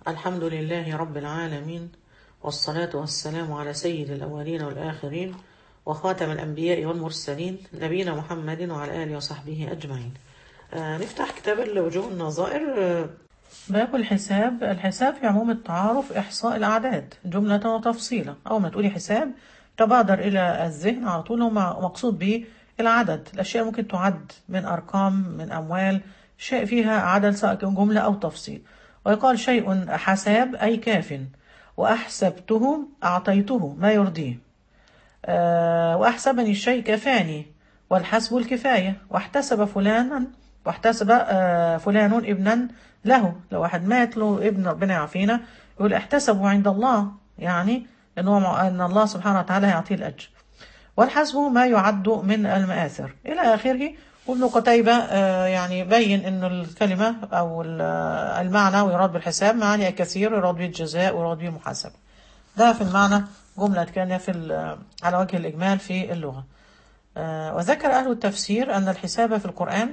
الحمد لله رب العالمين والصلاة والسلام على سيد الأولين والآخرين وخاتم الأنبياء والمرسلين نبينا محمد وعلى آله وصحبه أجمعين آه نفتح كتاب الوجوه النظائر آه باب الحساب الحساب في عموم التعارف إحصاء الأعداد جملة وتفصيلا أول ما تقولي حساب تبادر إلى الذهن على طول هو مقصود به العدد الأشياء ممكن تعد من أرقام من أموال شيء فيها عدد سواء كان جملة أو تفصيل ويقال شيء حساب أي كاف وأحسبته أعطيته ما يرضيه أه وأحسبني الشيء كفاني والحسب الكفاية واحتسب فلانا واحتسب أه فلان ابنا له لو واحد مات له ابن ربنا يعافينا يقول احتسبه عند الله يعني إن, أن الله سبحانه وتعالى يعطيه الأجر والحسب ما يعد من المآثر إلى آخره وابن قتيبة يعني بين أن الكلمة أو المعنى ويراد بالحساب معاني كثير يراد به الجزاء ويراد به المحاسبة ده في المعنى جملة كان في على وجه الإجمال في اللغة وذكر أهل التفسير أن الحساب في القرآن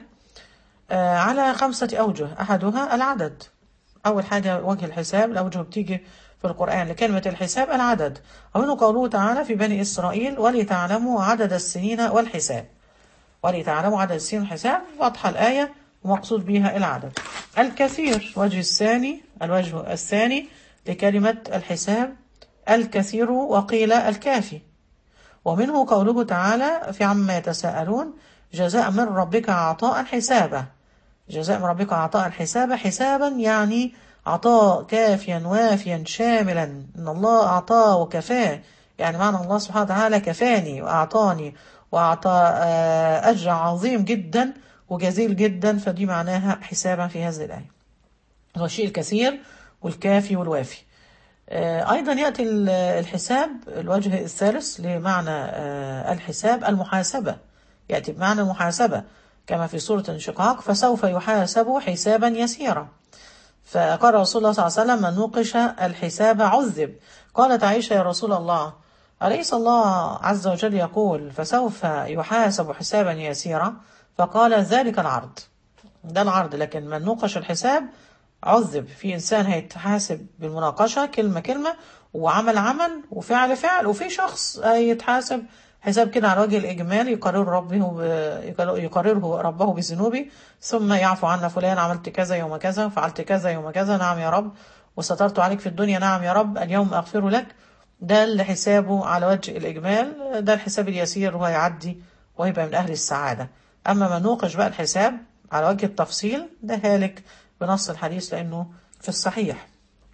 على خمسة أوجه أحدها العدد أول حاجة وجه الحساب الأوجه بتيجي في القرآن لكلمة الحساب العدد ومنه قوله تعالى في بني إسرائيل ولتعلموا عدد السنين والحساب ولتعلموا عدد السنين والحساب واضحة الآية ومقصود بها العدد الكثير وجه الثاني الوجه الثاني لكلمة الحساب الكثير وقيل الكافي ومنه قوله تعالى في عما يتساءلون جزاء من ربك عطاء حسابا جزاء من ربك عطاء حسابا حسابا يعني عطاء كافيا وافيا شاملا ان الله اعطاه وكفاه يعني معنى الله سبحانه وتعالى كفاني واعطاني واعطى اجر عظيم جدا وجزيل جدا فدي معناها حسابا في هذه الايه هو الشيء الكثير والكافي والوافي ايضا ياتي الحساب الوجه الثالث لمعنى الحساب المحاسبه ياتي بمعنى المحاسبه كما في سوره الانشقاق فسوف يحاسب حسابا يسيرا فقال رسول الله صلى الله عليه وسلم من نوقش الحساب عذب قالت عائشة يا رسول الله أليس الله عز وجل يقول فسوف يحاسب حسابا يسيرا فقال ذلك العرض ده العرض لكن من نوقش الحساب عذب في إنسان هيتحاسب بالمناقشة كلمة كلمة وعمل عمل وفعل فعل وفي شخص هيتحاسب حساب كده على وجه الإجمال يقرر ربه يقرره ربه بذنوبه ثم يعفو عنا فلان عملت كذا يوم كذا فعلت كذا يوم كذا نعم يا رب وسترت عليك في الدنيا نعم يا رب اليوم أغفر لك ده اللي حسابه على وجه الإجمال ده الحساب اليسير وهو يعدي ويبقى من أهل السعادة أما من نوقش بقى الحساب على وجه التفصيل ده هالك بنص الحديث لأنه في الصحيح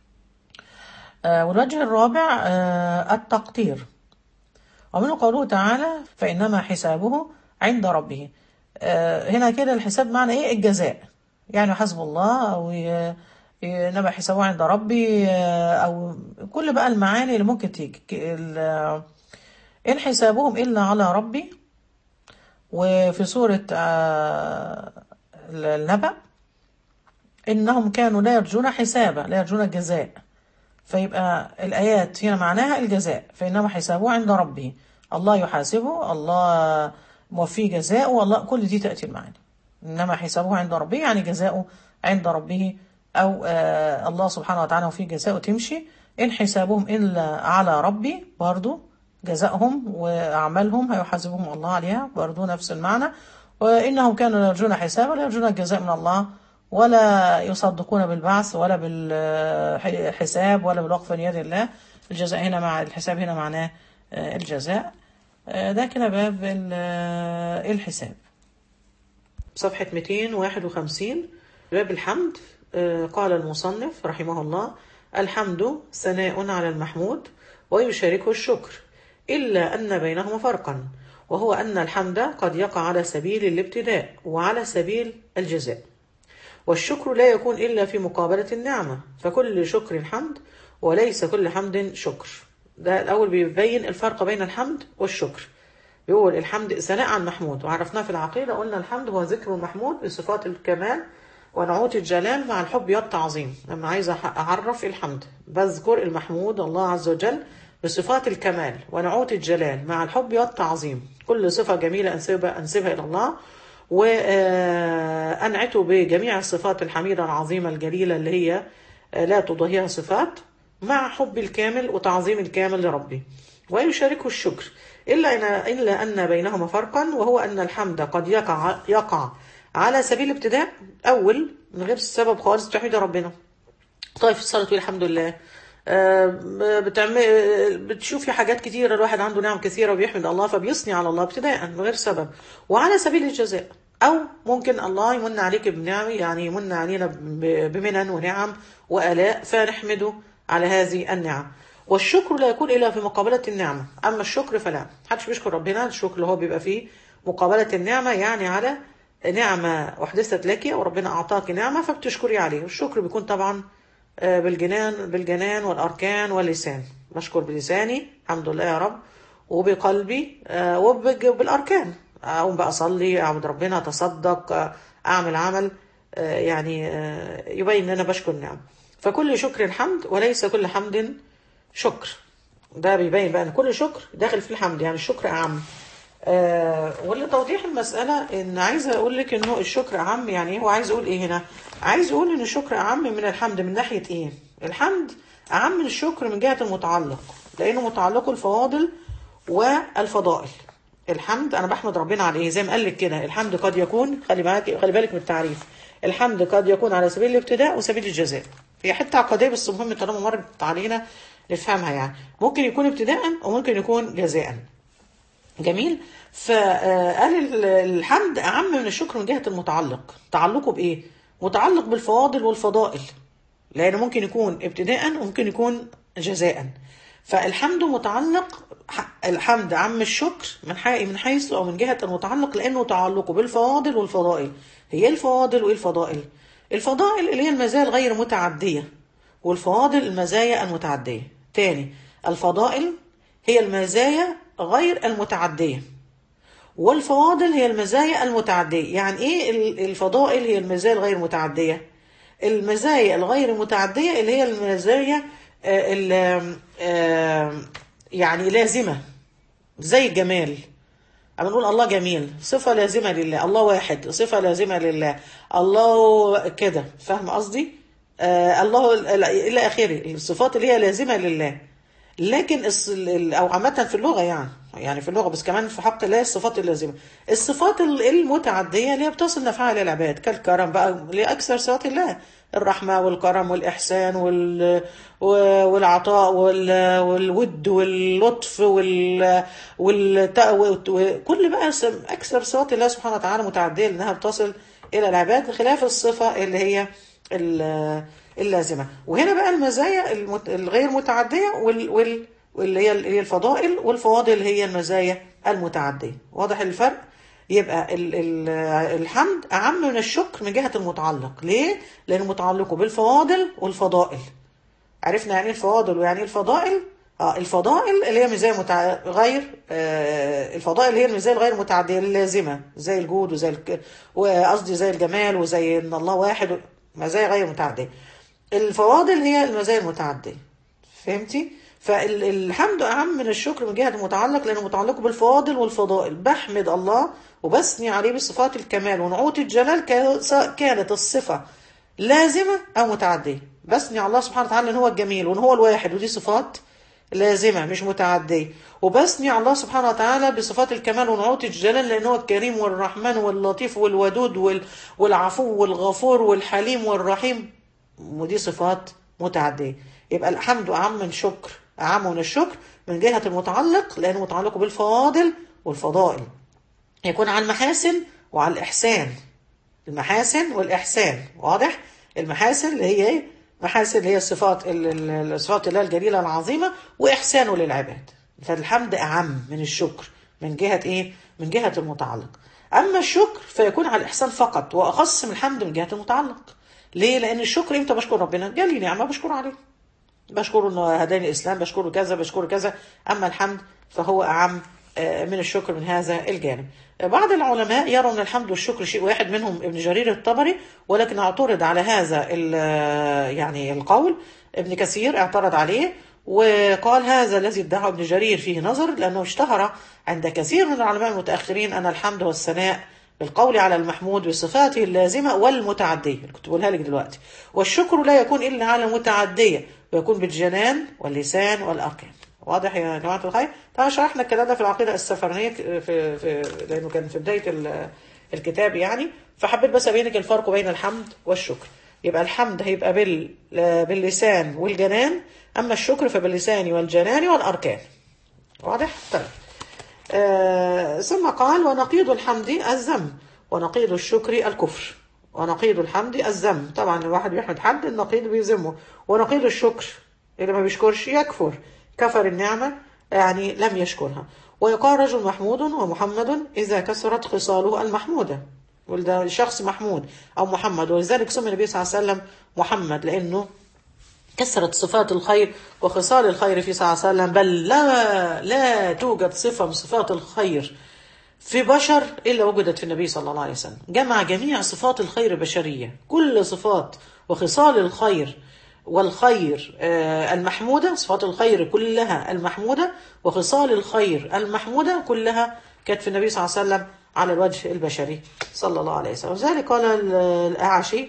آه والوجه الرابع آه التقدير ومنه قوله تعالى فإنما حسابه عند ربه آه هنا كده الحساب معنى إيه الجزاء يعني حسب الله أو إنما حسابه عند ربي أو كل بقى المعاني اللي ممكن تيجي إن حسابهم إلا على ربي وفي سورة النبأ إنهم كانوا لا يرجون حسابا لا يرجون الجزاء فيبقى الآيات هنا معناها الجزاء فإنما حسابه عند ربه الله يحاسبه الله موفيه جزاءه الله كل دي تأتي المعاني إنما حسابه عند ربه يعني جزاؤه عند ربه أو آه الله سبحانه وتعالى وفيه جزاؤه تمشي إن حسابهم إلا على ربي برضو جزاءهم وأعمالهم هيحاسبهم الله عليها برضو نفس المعنى وإنهم كانوا يرجون حسابا لا يرجون الجزاء من الله ولا يصدقون بالبعث ولا بالحساب ولا بالوقف من يد الله الجزاء هنا مع الحساب هنا معناه الجزاء ده كده باب الحساب صفحة 251 باب الحمد قال المصنف رحمه الله الحمد ثناء على المحمود ويشاركه الشكر إلا أن بينهما فرقا وهو أن الحمد قد يقع على سبيل الابتداء وعلى سبيل الجزاء والشكر لا يكون إلا في مقابلة النعمة فكل شكر حمد وليس كل حمد شكر ده الأول بيبين الفرق بين الحمد والشكر بيقول الحمد ثناء عن محمود وعرفناه في العقيدة قلنا الحمد هو ذكر المحمود بصفات الكمال ونعوت الجلال مع الحب والتعظيم لما عايزة أعرف الحمد بذكر المحمود الله عز وجل بصفات الكمال ونعوت الجلال مع الحب والتعظيم كل صفة جميلة أنسبها, أنسبها إلى الله وأنعته بجميع الصفات الحميدة العظيمة الجليلة اللي هي آه، لا تضاهيها صفات مع حب الكامل وتعظيم الكامل لربه ويشاركه الشكر إلا أن إلا أن بينهما فرقا وهو أن الحمد قد يقع يقع على سبيل الابتداء أول من غير السبب خالص تحميد ربنا طيب في الصلاة تقول الحمد لله آه، بتعمل بتشوفي حاجات كتيرة الواحد عنده نعم كثيرة وبيحمد الله فبيثني على الله ابتداء من غير سبب وعلى سبيل الجزاء أو ممكن الله يمن عليك بنعم يعني يمن علينا ب- بمنن ونعم وآلاء فنحمده على هذه النعم والشكر لا يكون إلا في مقابلة النعمة أما الشكر فلا محدش بيشكر ربنا الشكر اللي هو بيبقى فيه مقابلة النعمة يعني على نعمة أحدثت لك وربنا أعطاك نعمة فبتشكري عليه والشكر بيكون طبعا آه، بالجنان بالجنان والأركان واللسان بشكر بلساني الحمد لله يا رب وبقلبي آه، وبج- وبالأركان أقوم بقى أصلي أعبد ربنا أتصدق آه، أعمل عمل آه، يعني آه، يبين إن أنا بشكر النعم فكل شكر حمد وليس كل حمد شكر ده بيبين بقى ان كل شكر داخل في الحمد يعني الشكر اعم آه ولتوضيح المسألة ان عايزة اقول لك انه الشكر اعم يعني ايه هو عايز اقول ايه هنا عايز اقول ان الشكر اعم من الحمد من ناحية ايه الحمد اعم من الشكر من جهة المتعلق لانه متعلقه الفواضل والفضائل الحمد انا بحمد ربنا على ايه زي ما قال لك كده الحمد قد يكون خلي بالك خلي بالك من التعريف الحمد قد يكون على سبيل الابتداء وسبيل الجزاء هي حته عقديه بس مهم طالما مرت علينا نفهمها يعني ممكن يكون ابتداء وممكن يكون جزاء جميل فقال الحمد أعم من الشكر من جهة المتعلق تعلقه بإيه؟ متعلق بالفواضل والفضائل لأنه ممكن يكون ابتداء وممكن يكون جزاء فالحمد متعلق الحمد عم الشكر من حي من حيث أو من جهة المتعلق لأنه تعلقه بالفواضل والفضائل هي الفواضل وإيه الفضائل؟ الفضائل اللي هي المزايا الغير متعدية والفواضل المزايا المتعدية تاني الفضائل هي المزايا غير المتعدية والفواضل هي المزايا المتعدية يعني ايه الفضائل هي المزايا الغير متعدية المزايا الغير متعدية اللي هي المزايا يعني لازمة زي الجمال أما نقول الله جميل صفة لازمة لله الله واحد صفة لازمة لله الله كده فاهم قصدي آه الله إلى آخره الصفات اللي هي لازمة لله لكن او عامه في اللغه يعني يعني في اللغه بس كمان في حق الله الصفات اللازمه الصفات المتعديه اللي هي بتصل نفعها للعباد كالكرم بقى لاكثر صفات الله الرحمه والكرم والاحسان وال والعطاء والود واللطف وال وال كل بقى اكثر صفات الله سبحانه وتعالى متعديه لانها بتصل الى العباد بخلاف الصفه اللي هي اللازمه وهنا بقى المزايا المت... الغير متعديه وال... وال... واللي هي اللي هي الفضائل والفواضل هي المزايا المتعديه واضح الفرق يبقى ال... ال... الحمد اعم من الشكر من جهه المتعلق ليه لانه متعلقه بالفواضل والفضائل عرفنا يعني ايه الفواضل ويعني ايه الفضائل اه الفضائل اللي هي مزايا متع... غير آه الفضائل اللي هي المزايا الغير متعديه اللازمه زي الجود وزي الك... وقصدي زي الجمال وزي ان الله واحد مزايا غير متعديه الفواضل هي المزايا المتعدية فهمتي؟ فالحمد أعم من الشكر من جهة المتعلق لأنه متعلق بالفواضل والفضائل بحمد الله وبثني عليه بصفات الكمال ونعوت الجلال كانت الصفة لازمة أو متعدية بثني على الله سبحانه وتعالى إن هو الجميل وإن هو الواحد ودي صفات لازمة مش متعدية وبثني على الله سبحانه وتعالى بصفات الكمال ونعوت الجلال لأن هو الكريم والرحمن واللطيف والودود والعفو والغفور والحليم والرحيم ودي صفات متعدية يبقى الحمد أعم من شكر أعم من الشكر من جهة المتعلق لأنه متعلق بالفواضل والفضائل يكون على المحاسن وعلى الإحسان المحاسن والإحسان واضح المحاسن اللي هي ايه محاسن اللي هي الصفات الصفات الله الجليلة العظيمة وإحسانه للعباد فالحمد أعم من الشكر من جهة إيه من جهة المتعلق أما الشكر فيكون على الإحسان فقط وأخص من الحمد من جهة المتعلق ليه؟ لأن الشكر إمتى بشكر ربنا؟ جالي نعمة بشكر عليه. بشكره إنه هداني الإسلام، بشكره كذا، بشكره كذا، أما الحمد فهو أعم من الشكر من هذا الجانب. بعض العلماء يرون أن الحمد والشكر شيء واحد منهم ابن جرير الطبري ولكن اعترض على هذا يعني القول ابن كثير اعترض عليه وقال هذا الذي ادعى ابن جرير فيه نظر لأنه اشتهر عند كثير من العلماء المتأخرين أن الحمد والثناء القول على المحمود بصفاته اللازمة والمتعدية اللي كنت بقولها لك دلوقتي والشكر لا يكون إلا على متعدية ويكون بالجنان واللسان والأركان واضح يا جماعة الخير طبعا شرحنا الكلام ده في العقيدة السفرنية في, في لأنه كان في بداية الكتاب يعني فحبيت بس أبينك الفرق بين الحمد والشكر يبقى الحمد هيبقى بال باللسان والجنان أما الشكر فباللسان والجنان والأركان واضح؟ طيب آه ثم قال ونقيض الحمد الذم ونقيض الشكر الكفر ونقيض الحمد الذم طبعا الواحد بيحمد حد النقيض بيذمه ونقيض الشكر اللي ما بيشكرش يكفر كفر النعمة يعني لم يشكرها ويقال رجل محمود ومحمد إذا كسرت خصاله المحمودة وده شخص محمود أو محمد ولذلك سمي النبي صلى الله عليه وسلم محمد لأنه كسرت صفات الخير وخصال الخير في صلى الله عليه وسلم بل لا لا توجد صفة من صفات الخير في بشر إلا وجدت في النبي صلى الله عليه وسلم جمع جميع صفات الخير بشرية كل صفات وخصال الخير والخير المحمودة صفات الخير كلها المحمودة وخصال الخير المحمودة كلها كانت في النبي صلى الله عليه وسلم على الوجه البشري صلى الله عليه وسلم وذلك قال الأعشي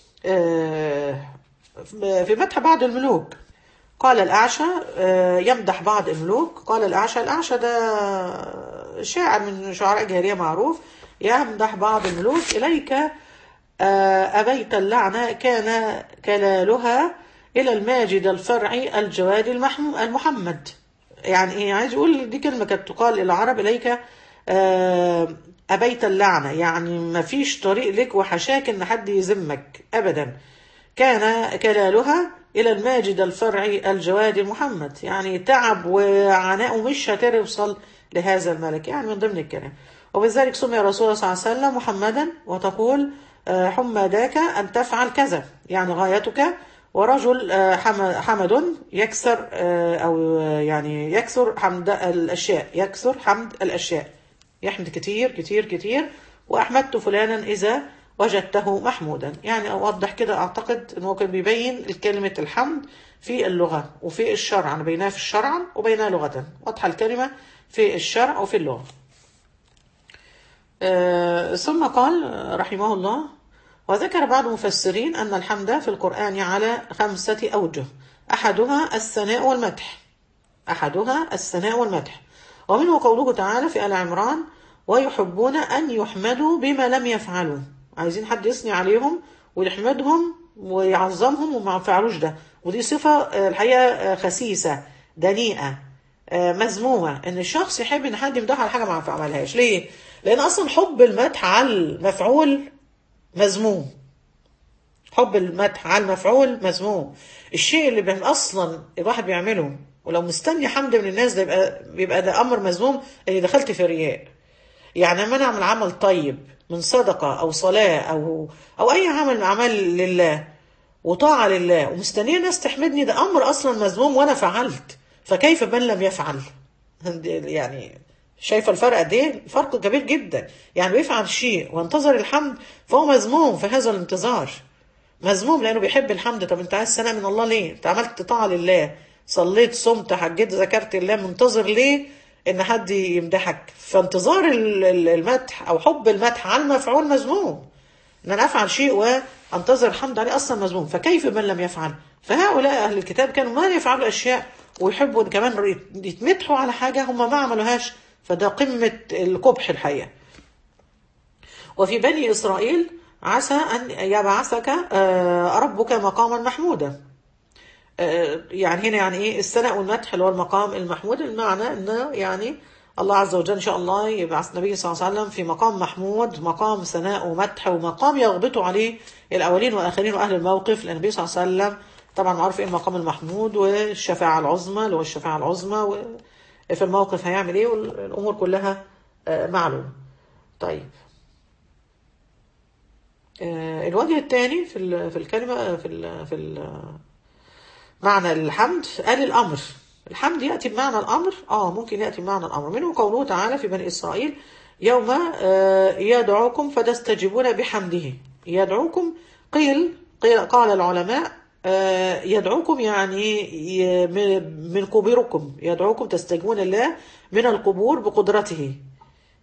في مدح بعض الملوك قال الأعشى يمدح بعض الملوك قال الأعشى الأعشى ده شاعر من شعراء جاهلية معروف يمدح بعض الملوك إليك أبيت اللعنة كان كلالها إلى الماجد الفرعي الجواد المحمد يعني إيه عايز يقول دي كلمة كانت تقال للعرب إليك أبيت اللعنة يعني ما فيش طريق لك وحشاك إن حد يذمك أبدا كان كلالها إلى الماجد الفرعي الجواد محمد يعني تعب وعناء مش هتوصل لهذا الملك يعني من ضمن الكلام وبذلك سمي رسول الله صلى الله عليه وسلم محمدا وتقول حمداك أن تفعل كذا يعني غايتك ورجل حمد يكسر أو يعني يكسر حمد الأشياء يكسر حمد الأشياء يحمد كتير كتير كتير وأحمدت فلانا إذا وجدته محمودا يعني أوضح كده أعتقد أنه كان بيبين كلمة الحمد في اللغة وفي الشرع أنا بيناها في الشرع وبينها لغة واضحة الكلمة في الشرع وفي اللغة أه ثم قال رحمه الله وذكر بعض المفسرين أن الحمد في القرآن على خمسة أوجه أحدها الثناء والمدح أحدها الثناء والمدح ومنه قوله تعالى في آل عمران ويحبون أن يحمدوا بما لم يفعلوا عايزين حد يثني عليهم ويحمدهم ويعظمهم وما فعلوش ده ودي صفة الحقيقة خسيسة دنيئة مذمومة ان الشخص يحب ان حد يمدحه على حاجة ما عملهاش ليه؟ لان اصلا حب المدح على المفعول مذموم حب المدح على المفعول مذموم الشيء اللي بين اصلا الواحد بيعمله ولو مستني حمد من الناس ده يبقى بيبقى ده امر مذموم اللي دخلت في رياء يعني لما انا اعمل عمل طيب من صدقه او صلاه او او اي عمل من اعمال لله وطاعه لله ومستنيه الناس تحمدني ده امر اصلا مذموم وانا فعلت فكيف من لم يفعل يعني شايفه الفرق قد ايه فرق كبير جدا يعني بيفعل شيء وانتظر الحمد فهو مذموم في هذا الانتظار مذموم لانه بيحب الحمد طب انت عايز ثناء من الله ليه انت عملت طاعه لله صليت صمت حجيت ذكرت الله منتظر ليه ان حد يمدحك فانتظار المدح او حب المدح على المفعول مذموم ان انا افعل شيء وانتظر الحمد عليه اصلا مذموم فكيف من لم يفعل فهؤلاء اهل الكتاب كانوا ما يفعلوا اشياء ويحبوا كمان يتمدحوا على حاجه هم ما عملوهاش فده قمه القبح الحقيقه وفي بني اسرائيل عسى ان يبعثك ربك مقاما محمودا يعني هنا يعني ايه الثناء والمدح اللي هو المقام المحمود المعنى انه يعني الله عز وجل ان شاء الله يبعث النبي صلى الله عليه وسلم في مقام محمود مقام ثناء ومدح ومقام يغبطوا عليه الاولين والاخرين واهل الموقف لان النبي صلى الله عليه وسلم طبعا معروف ايه المقام المحمود والشفاعه العظمى اللي هو الشفاعه العظمى في الموقف هيعمل ايه والامور كلها معلومه طيب الوجه الثاني في في الكلمه في ال في ال معنى الحمد قال الأمر الحمد يأتي بمعنى الأمر آه ممكن يأتي بمعنى الأمر منه قوله تعالى في بني إسرائيل يوم آه يدعوكم فتستجيبون بحمده يدعوكم قيل, قيل قال العلماء آه يدعوكم يعني من قبوركم يدعوكم تستجيبون الله من القبور بقدرته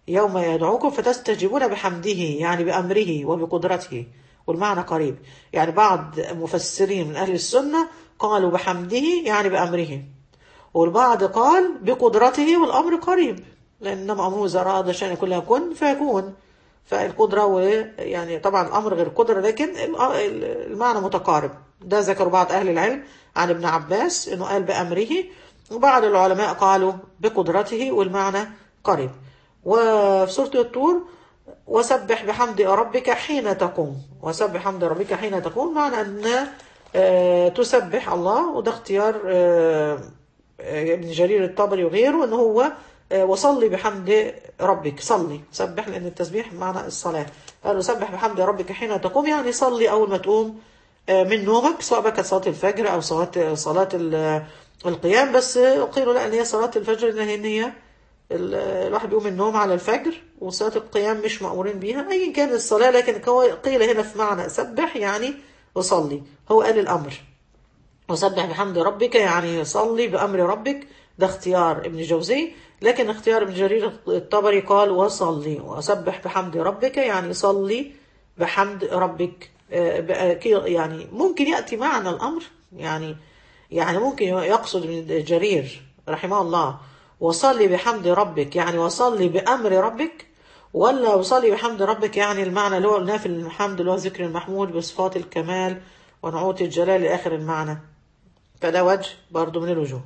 يوم يدعوكم فتستجيبون بحمده يعني بأمره وبقدرته والمعنى قريب يعني بعض مفسرين من أهل السنة قالوا بحمده يعني بأمره والبعض قال بقدرته والأمر قريب لأنما أمره إذا أراد شيئا كلها كن فيكون فالقدرة و يعني طبعا الأمر غير القدرة لكن المعنى متقارب ده ذكر بعض أهل العلم عن ابن عباس أنه قال بأمره وبعض العلماء قالوا بقدرته والمعنى قريب وفي سورة الطور وسبح بحمد ربك حين تقوم وسبح بحمد ربك حين تقوم معنى أن آه تسبح الله وده اختيار آه ابن جرير الطبري وغيره ان هو وصلي بحمد ربك صلي سبح لان التسبيح معنى الصلاه قالوا سبح بحمد ربك حين تقوم يعني صلي اول ما تقوم من نومك سواء كانت صلاه الفجر او صلاه صلاه القيام بس قيلوا لا ان هي صلاه الفجر ان هي, إن هي الواحد بيقوم من النوم على الفجر وصلاه القيام مش مامورين بيها ايا كان الصلاه لكن قيل هنا في معنى سبح يعني وصلي هو قال الامر وسبح بحمد ربك يعني صلي بأمر ربك ده اختيار ابن جوزي لكن اختيار ابن جرير الطبري قال وصلي وسبح بحمد ربك يعني صلي بحمد ربك يعني ممكن يأتي معنى الأمر يعني يعني ممكن يقصد ابن جرير رحمه الله وصلي بحمد ربك يعني وصلي بأمر ربك ولا وصلي بحمد ربك يعني المعنى اللي هو قلناه في الحمد اللي هو ذكر المحمود بصفات الكمال ونعوت الجلال لآخر المعنى فده وجه برضو من الوجوه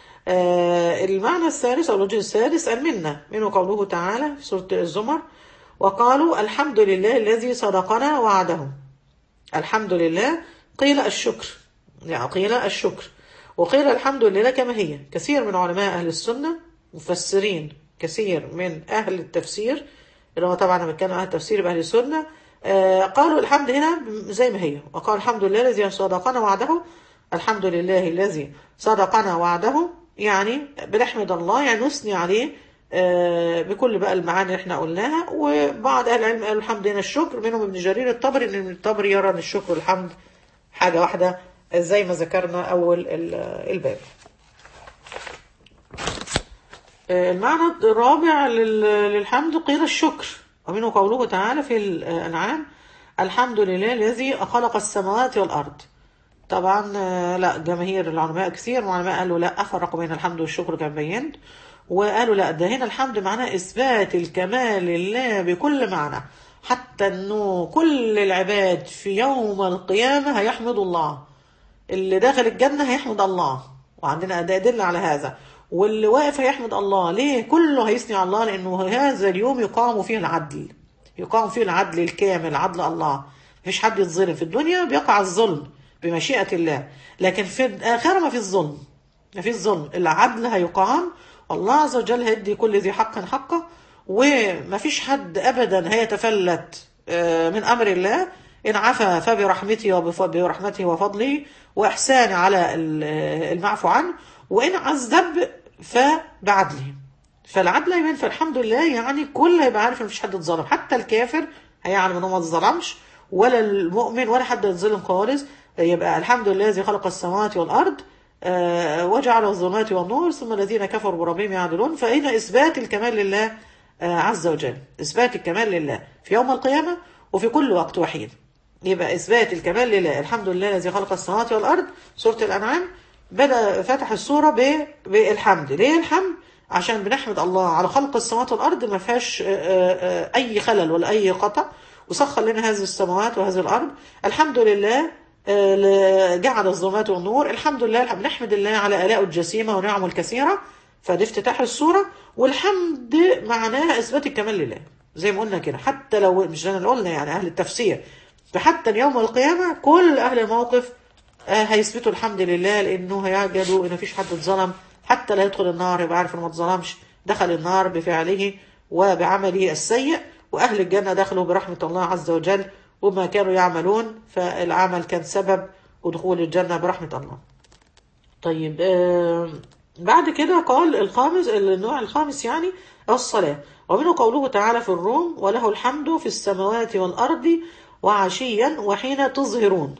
آه المعنى الثالث أو الوجه الثالث المنة منه قوله تعالى في سورة الزمر وقالوا الحمد لله الذي صدقنا وعده الحمد لله قيل الشكر يعني قيل الشكر وقيل الحمد لله كما هي كثير من علماء أهل السنة مفسرين كثير من أهل التفسير اللي هو طبعا لما كانوا أهل التفسير بأهل السنة آه قالوا الحمد هنا زي ما هي وقال الحمد لله الذي صدقنا وعده الحمد لله الذي صدقنا وعده يعني بنحمد الله يعني نثني عليه بكل بقى المعاني اللي احنا قلناها وبعض اهل العلم قالوا الحمد هنا الشكر منهم ابن جرير الطبري ان ابن الطبري يرى ان الشكر والحمد حاجه واحده زي ما ذكرنا اول الباب المعنى الرابع للحمد قيل الشكر ومنه قوله تعالى في الانعام الحمد لله الذي خلق السماوات والارض طبعا لا جماهير العلماء كثير العلماء قالوا لا فرقوا بين الحمد والشكر كما بينت وقالوا لا ده هنا الحمد معناه اثبات الكمال لله بكل معنى حتى انه كل العباد في يوم القيامه هيحمدوا الله اللي داخل الجنه هيحمد الله وعندنا ادله على هذا واللي واقف هيحمد الله ليه كله هيثني على الله لانه هذا اليوم يقام فيه العدل يقام فيه العدل الكامل عدل الله مفيش حد يتظلم في الدنيا بيقع الظلم بمشيئة الله لكن في الآخرة ما في الظلم ما في الظلم العدل هيقام الله عز وجل هيدي كل ذي حق حقه وما فيش حد أبدا هيتفلت من أمر الله إن عفا فبرحمته وبرحمته وفضله وإحسانه على المعفو عنه وإن عذب فبعدله فالعدل يبان فالحمد لله يعني كل هيبقى عارف ان مفيش حد اتظلم حتى الكافر هيعلم ان هو ما اتظلمش ولا المؤمن ولا حد يتظلم خالص يبقى الحمد لله الذي خلق السماوات والارض آه وجعل الظلمات والنور ثم الذين كفروا بربهم يعدلون فهنا اثبات الكمال لله آه عز وجل اثبات الكمال لله في يوم القيامه وفي كل وقت وحيد يبقى اثبات الكمال لله الحمد لله الذي خلق السماوات والارض سوره الانعام بدا فتح السوره بالحمد ليه الحمد عشان بنحمد الله على خلق السماوات والارض ما فيهاش اي خلل ولا اي قطع وسخر لنا هذه السماوات وهذه الارض الحمد لله جعل الظلمات والنور الحمد لله بنحمد الله على آلاء الجسيمة ونعمه الكثيرة فدي افتتاح السورة والحمد معناها إثبات الكمال لله زي ما قلنا كده حتى لو مش احنا قلنا يعني أهل التفسير فحتى يوم القيامة كل أهل الموقف هيثبتوا الحمد لله لأنه هيجدوا إن مفيش حد اتظلم حتى لا يدخل النار يبقى عارف إنه ما اتظلمش دخل النار بفعله وبعمله السيء وأهل الجنة دخلوا برحمة الله عز وجل وما كانوا يعملون فالعمل كان سبب ودخول الجنة برحمة الله طيب آه بعد كده قال الخامس النوع الخامس يعني الصلاة ومنه قوله تعالى في الروم وله الحمد في السماوات والأرض وعشيا وحين تظهرون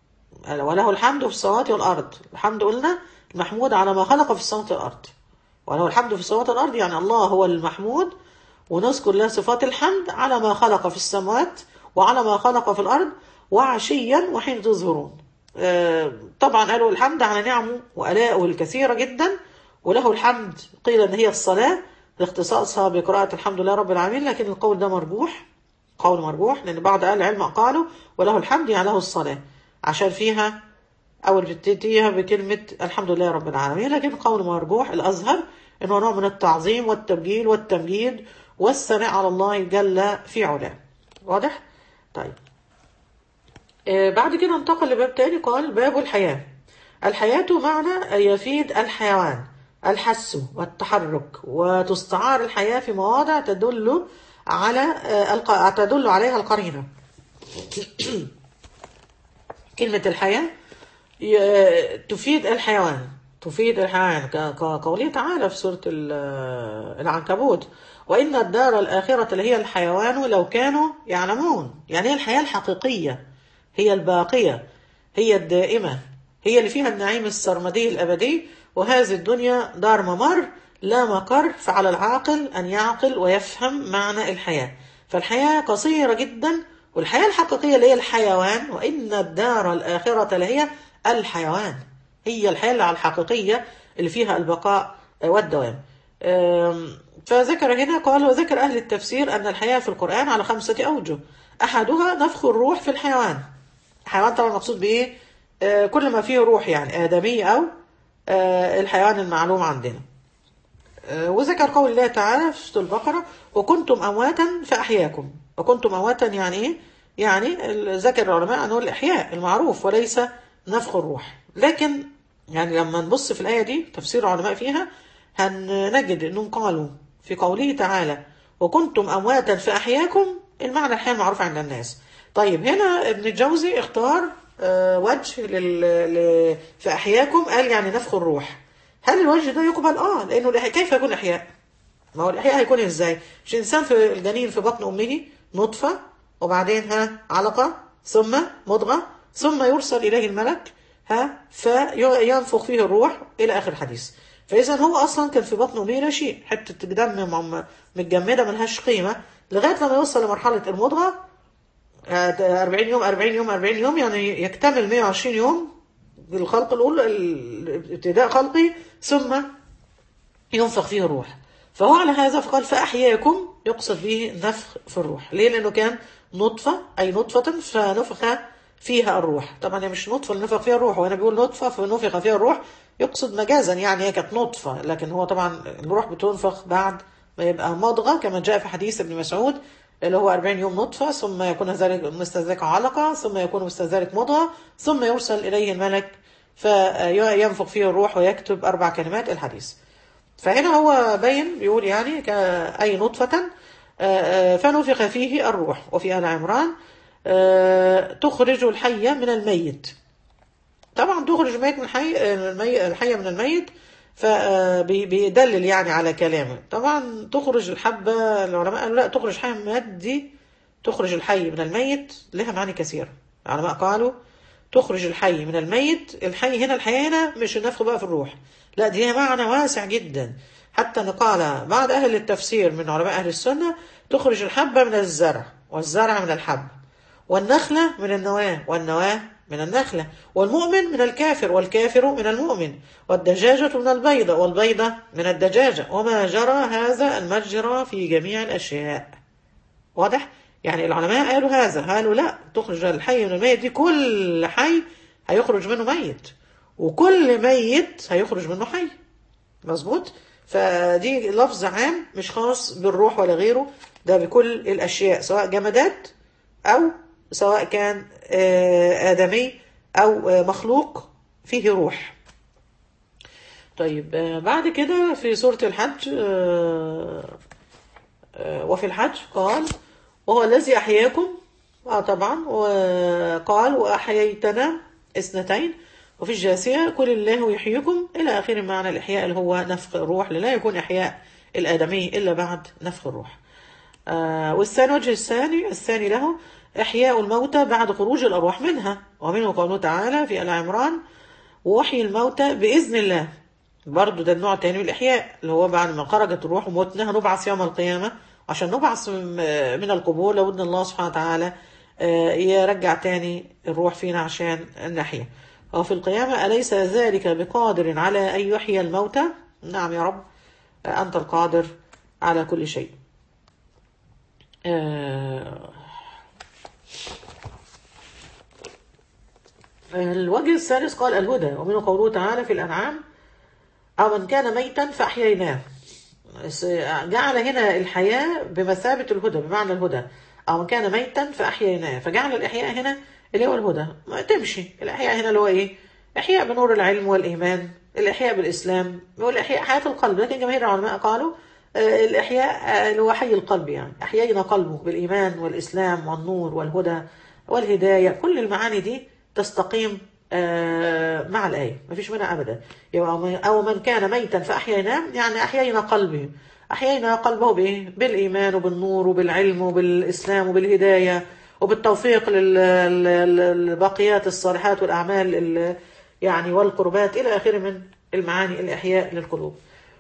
وله الحمد في السماوات والأرض الحمد قلنا المحمود على ما خلق في السماوات والأرض وله الحمد في السماوات والأرض يعني الله هو المحمود ونذكر له صفات الحمد على ما خلق في السماوات وعلى ما خلق في الأرض وعشيا وحين تظهرون آه، طبعا قالوا الحمد على نعمه وآلائه الكثيرة جدا وله الحمد قيل ان هي الصلاة لاختصاصها بقراءة الحمد لله رب العالمين لكن القول ده مرجوح قول مرجوح لان بعض اهل العلم قالوا وله الحمد يعني له الصلاة عشان فيها او بتديها بكلمة الحمد لله رب العالمين لكن قول مرجوح الازهر انه نوع من التعظيم والتبجيل والتمجيد والثناء على الله جل في علاه واضح؟ طيب آه، بعد كده انتقل لباب تاني قال باب الحياة الحياة معنى يفيد الحيوان الحس والتحرك وتستعار الحياة في مواضع تدل على آه، الق- تدل عليها القرينة كلمة الحياة ي- تفيد الحيوان تفيد الحيوان ك- كقوله تعالى في سورة ال- العنكبوت وإن الدار الآخرة اللي هي الحيوان لو كانوا يعلمون يعني هي الحياة الحقيقية هي الباقية هي الدائمة هي اللي فيها النعيم السرمدي الأبدي وهذه الدنيا دار ممر لا مقر فعلى العاقل أن يعقل ويفهم معنى الحياة فالحياة قصيرة جدا والحياة الحقيقية اللي هي الحيوان وإن الدار الآخرة لهي الحيوان هي الحياة الحقيقية اللي فيها البقاء والدوام أم، فذكر هنا قال وذكر أهل التفسير أن الحياة في القرآن على خمسة أوجه أحدها نفخ الروح في الحيوان الحيوان طبعا مقصود بإيه آه، كل ما فيه روح يعني آدمي أو آه، الحيوان المعلوم عندنا آه، وذكر قول الله تعالى في سورة البقرة وكنتم أمواتا فأحياكم وكنتم أمواتا يعني إيه؟ يعني ال- ذكر العلماء أنه الإحياء المعروف وليس نفخ الروح لكن يعني لما نبص في الآية دي تفسير العلماء فيها هنجد أنهم قالوا في قوله تعالى وكنتم أمواتا فأحياكم المعنى الحياة المعروف عند الناس طيب هنا ابن الجوزي اختار آه، وجه لل... ل... في أحياكم قال يعني نفخ الروح هل الوجه ده يقبل؟ اه لانه الإحياء كيف يكون احياء؟ ما هو الاحياء هيكون ازاي؟ مش انسان في الجنين في بطن امه نطفه وبعدين ها علقه ثم مضغه ثم يرسل اليه الملك ها فينفخ فيه الروح الى اخر الحديث. فاذا هو اصلا كان في بطن امه لا شيء حته دم م- متجمده ملهاش قيمه لغايه لما يوصل لمرحله المضغه آه، 40 يوم 40 يوم 40 يوم يعني يكتمل 120 يوم الخلق الأول ال- ابتداء خلقه ثم ينفخ فيه الروح فهو على هذا فقال فأحياكم يقصد به نفخ في الروح ليه لأنه كان نطفة أي نطفة فنفخ فيها الروح طبعا هي مش نطفة اللي نفخ فيها الروح وأنا بيقول نطفة فنفخ فيها الروح يقصد مجازا يعني هي كانت نطفة لكن هو طبعا الروح بتنفخ بعد ما يبقى مضغة كما جاء في حديث ابن مسعود اللي هو 40 يوم نطفة ثم يكون ذلك مثل ذلك علقة ثم يكون مثل ذلك مضغة ثم يرسل إليه الملك فينفخ فيه الروح ويكتب أربع كلمات الحديث فهنا هو باين بيقول يعني كأي نطفة آه، آه، فنفخ فيه الروح وفي آل عمران آه، تخرج الحي من الميت طبعا تخرج الميت من الحي المي... الحي من الميت فبيدلل يعني على كلامه طبعا تخرج الحبة العلماء قالوا لا تخرج حي من الميت دي تخرج الحي من الميت لها معاني كثيرة العلماء قالوا تخرج الحي من الميت الحي هنا الحياة هنا مش النفخ بقى في الروح لا دي لها معنى واسع جدا حتى نقال بعض أهل التفسير من علماء أهل السنة تخرج الحبة من الزرع والزرع من الحب والنخلة من النواة والنواة من النخلة والمؤمن من الكافر والكافر من المؤمن والدجاجة من البيضة والبيضة من الدجاجة وما جرى هذا المجرى في جميع الأشياء واضح؟ يعني العلماء قالوا هذا قالوا لا تخرج الحي من الميت دي كل حي هيخرج منه ميت وكل ميت هيخرج منه حي مظبوط فدي لفظ عام مش خاص بالروح ولا غيره ده بكل الأشياء سواء جمادات أو سواء كان آه، آدمي أو آه، مخلوق فيه روح طيب آه، بعد كده في سورة الحج آه، آه، وفي الحج قال وهو الذي أحياكم اه طبعا وقال وأحييتنا اثنتين وفي الجاثية كل الله يحييكم إلى آخر معنى الإحياء اللي هو نفخ الروح لا يكون إحياء الآدمي إلا بعد نفخ الروح آه والثاني وجه الثاني الثاني له إحياء الموتى بعد خروج الأرواح منها ومنه قوله تعالى في آل عمران ووحي الموتى بإذن الله برضو ده النوع الثاني من الإحياء اللي هو بعد ما خرجت الروح وموتنا هنبعث يوم القيامة عشان نبعث من القبور لابد الله سبحانه وتعالى يرجع تاني الروح فينا عشان نحيا وفي القيامة أليس ذلك بقادر على أن يحيي الموتى نعم يا رب أنت القادر على كل شيء الوجه الثالث قال الهدى ومنه قوله تعالى في الأنعام أو من كان ميتا فأحييناه جعل هنا الحياة بمثابة الهدى بمعنى الهدى أو من كان ميتا فأحييناه فجعل الإحياء هنا اللي هو الهدى ما تمشي الإحياء هنا اللي هو إيه إحياء بنور العلم والإيمان الإحياء بالإسلام والإحياء حياة القلب لكن جماهير العلماء قالوا الإحياء اللي هو حي القلب يعني أحيينا قلبه بالإيمان والإسلام والنور والهدى والهداية كل المعاني دي تستقيم مع الآية ما فيش منها أبدا أو من كان ميتا فأحييناه يعني أحيينا قلبه أحيينا قلبه بإيه؟ بالإيمان وبالنور وبالعلم وبالإسلام وبالهداية وبالتوفيق للباقيات الصالحات والأعمال يعني والقربات إلى آخره من المعاني الإحياء للقلوب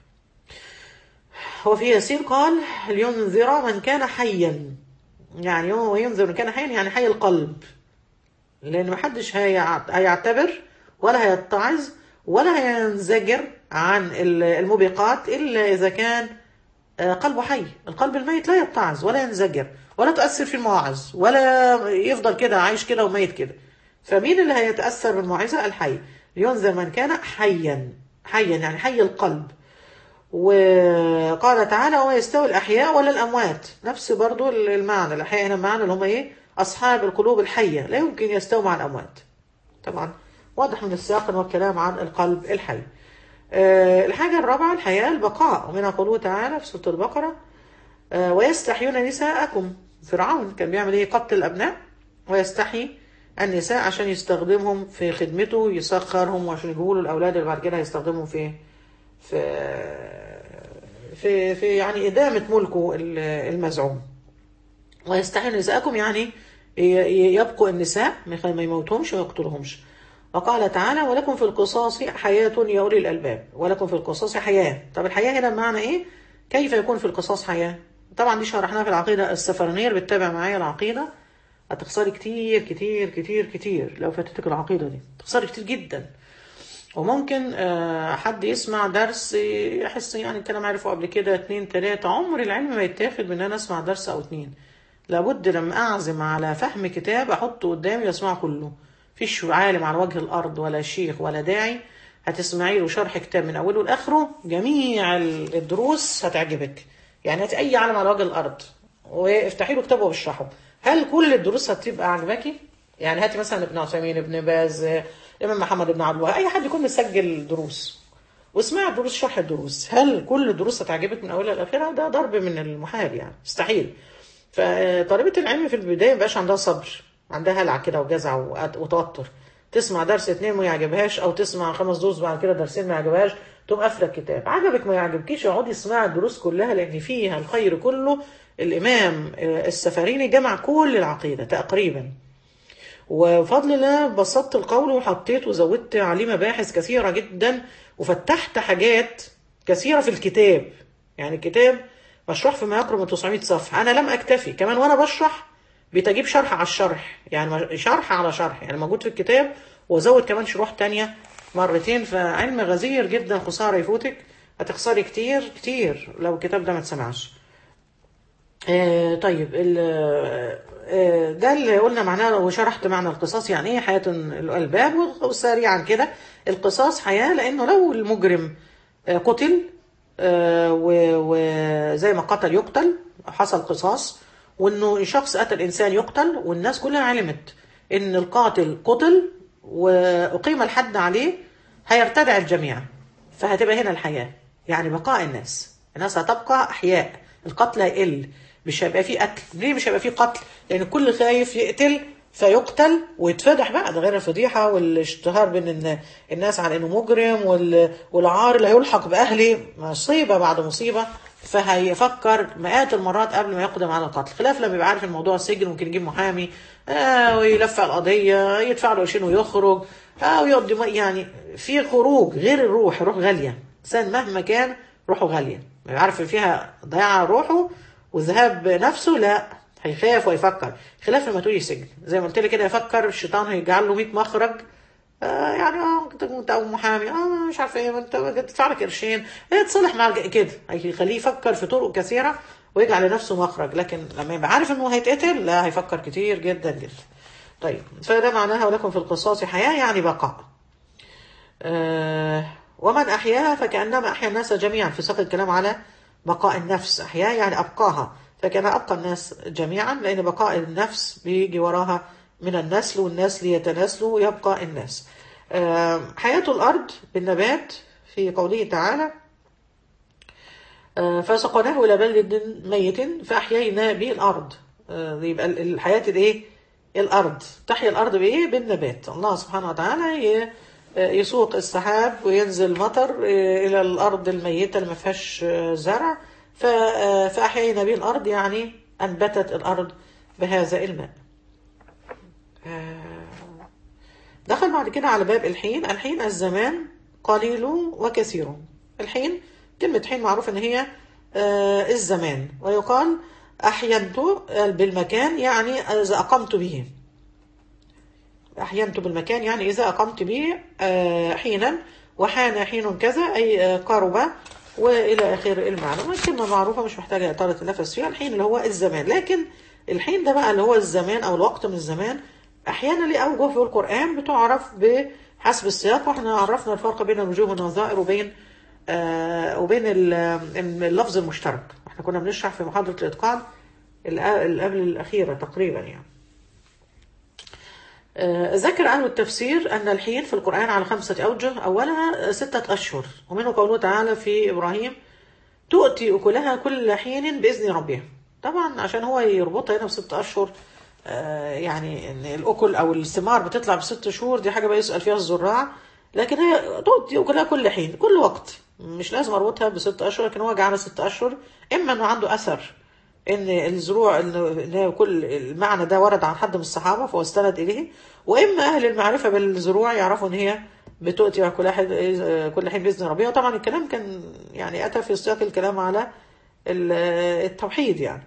وفي ياسين قال لينذر من كان حيا يعني هو ينذر من كان حيا يعني حي القلب لأن محدش هيعتبر ولا هيتعظ ولا هينزجر عن الموبقات إلا إذا كان قلبه حي القلب الميت لا يتعظ ولا ينزجر ولا تؤثر في المواعظ ولا يفضل كده عايش كده وميت كده فمين اللي هيتأثر بالموعظة الحي لينذر من كان حيا حيا يعني حي القلب وقال تعالى وما يستوي الأحياء ولا الأموات نفس برضو المعنى الأحياء هنا المعنى اللي هم إيه أصحاب القلوب الحية لا يمكن يستووا مع الأموات طبعا واضح من السياق أنه الكلام عن القلب الحي أه الحاجة الرابعة الحياة البقاء ومنها قوله تعالى في سورة البقرة أه ويستحيون نساءكم فرعون كان بيعمل ايه قتل الأبناء ويستحي النساء عشان يستخدمهم في خدمته يسخرهم وعشان يجيبوا له الأولاد اللي بعد كده هيستخدمهم في في في في يعني إدامة ملكه المزعوم ويستحيل نساءكم يعني يبقوا النساء ما يموتهمش وما يقتلهمش وقال تعالى ولكم في القصاص حياة يا أولي الألباب ولكم في القصاص حياة طب الحياة هنا بمعنى إيه كيف يكون في القصاص حياة طبعا دي شرحناها في العقيدة السفرانية اللي بتتابع معايا العقيدة هتخسري كتير كتير كتير كتير لو فاتتك العقيدة دي تخسري كتير جدا وممكن حد يسمع درس يحس يعني الكلام عارفه قبل كده اتنين تلاتة عمر العلم ما يتاخد من انا اسمع درس او اتنين لابد لما اعزم على فهم كتاب احطه قدامي واسمعه كله فيش عالم على وجه الارض ولا شيخ ولا داعي هتسمعي له شرح كتاب من اوله لاخره جميع الدروس هتعجبك يعني هاتي اي عالم على وجه الارض وافتحي له كتابه واشرحه هل كل الدروس هتبقى عجباكي يعني هاتي مثلا ابن عثيمين ابن باز الامام محمد بن عبد الوهاب اي حد يكون مسجل دروس واسمع الدروس شرح الدروس هل كل الدروس هتعجبك من اولها لاخرها ده ضرب من المحال يعني مستحيل فطالبة العلم في البداية مبقاش عندها صبر عندها هلع كده وجزع وتوتر تسمع درس اتنين ما يعجبهاش او تسمع خمس دروس بعد كده درسين ما يعجبهاش تقوم قافله الكتاب عجبك ما يعجبكيش اقعدي اسمعي الدروس كلها لان فيها الخير كله الامام السفريني جمع كل العقيده تقريبا وبفضل الله بسطت القول وحطيت وزودت عليه مباحث كثيرة جدا وفتحت حاجات كثيرة في الكتاب يعني الكتاب مشروح فيما يقرب من 900 صفحة أنا لم أكتفي كمان وأنا بشرح بتجيب شرح على الشرح يعني شرح على شرح يعني موجود في الكتاب وزود كمان شروح تانية مرتين فعلم غزير جدا خسارة يفوتك هتخسري كتير كتير لو الكتاب ده ما تسمعش آه طيب ده اللي قلنا معناه وشرحت معنى القصاص يعني ايه حياة الألباب وسريعا كده القصاص حياة لأنه لو المجرم قتل وزي ما قتل يقتل حصل قصاص وانه شخص قتل انسان يقتل والناس كلها علمت ان القاتل قتل واقيم الحد عليه هيرتدع الجميع فهتبقى هنا الحياة يعني بقاء الناس الناس هتبقى احياء القتل هيقل مش هيبقى فيه قتل ليه مش هيبقى فيه قتل لان الكل خايف يقتل فيقتل ويتفضح بقى ده غير الفضيحة والاشتهار بين الناس على انه مجرم والعار اللي هيلحق باهله مصيبة بعد مصيبة فهيفكر مئات المرات قبل ما يقدم على القتل خلاف لما يبقى عارف الموضوع السجن ممكن يجيب محامي آه ويلفع القضية يدفع له قرشين ويخرج آه ويقضي يعني في خروج غير الروح الروح غالية الانسان مهما كان روحه غالية عارف فيها ضياع روحه وذهاب نفسه لا هيخاف ويفكر خلاف لما تقولي سجن زي ما قلت لك كده يفكر الشيطان هيجعل له 100 مخرج آه يعني اه انت انت او محامي اه مش عارف ايه ما انت تدفع لك قرشين ايه تصلح مع الج- كده هيخليه يفكر في طرق كثيره ويجعل لنفسه مخرج لكن لما يبقى عارف انه هيتقتل لا هيفكر كتير جدا جدا طيب فده معناها ولكم في القصاص حياه يعني بقاء آه ومن احياها فكانما احيا الناس جميعا في سياق الكلام على بقاء النفس احياها يعني ابقاها فكان ابقى الناس جميعا لان بقاء النفس بيجي وراها من النسل والنسل يتناسلوا ويبقى الناس آه، حياة الأرض بالنبات في قوله تعالى آه، فسقناه إلى بلد ميت فأحيينا به الأرض آه، يبقى ال- الحياة الإيه؟ الأرض تحيا الأرض بإيه؟ بالنبات الله سبحانه وتعالى ي- آه، يسوق السحاب وينزل مطر آه، إلى الأرض الميتة اللي ما فيهاش آه، زرع ف- آه، فأحيينا به الأرض يعني أنبتت الأرض بهذا الماء دخل بعد كده على باب الحين الحين الزمان قليل وكثير الحين كلمة حين معروف ان هي آه، الزمان ويقال أحينت بالمكان يعني إذا أقمت به أحينت بالمكان يعني إذا أقمت به آه، حينا وحان حين كذا أي آه، قرب وإلى آخر المعنى كلمة معروفة مش محتاجة إطالة النفس فيها الحين اللي هو الزمان لكن الحين ده بقى اللي هو الزمان أو الوقت من الزمان أحيانا ليه أوجه في القرآن بتعرف بحسب السياق وإحنا عرفنا الفرق بين الوجوه والنظائر وبين آه وبين ال- اللفظ المشترك احنا كنا بنشرح في محاضرة الإتقان اللي قبل الأخيرة تقريبا يعني آه، ذكر أهل التفسير أن الحين في القرآن على خمسة أوجه أولها ستة أشهر ومنه قوله تعالى في إبراهيم تؤتي أكلها كل حين بإذن ربها طبعا عشان هو يربطها هنا بست أشهر آه، يعني ان الاكل او الثمار بتطلع بست شهور دي حاجه بقى يسال فيها الزراع لكن هي تؤتي اكلها كل حين كل وقت مش لازم اربطها بست اشهر لكن هو جعلها ست اشهر اما انه عنده اثر ان الزروع ان هي كل المعنى ده ورد عن حد من الصحابه فهو استند اليه واما اهل المعرفه بالزروع يعرفوا ان هي بتؤتي كل حين كل حين باذن ربها وطبعا الكلام كان يعني اتى في سياق الكلام على التوحيد يعني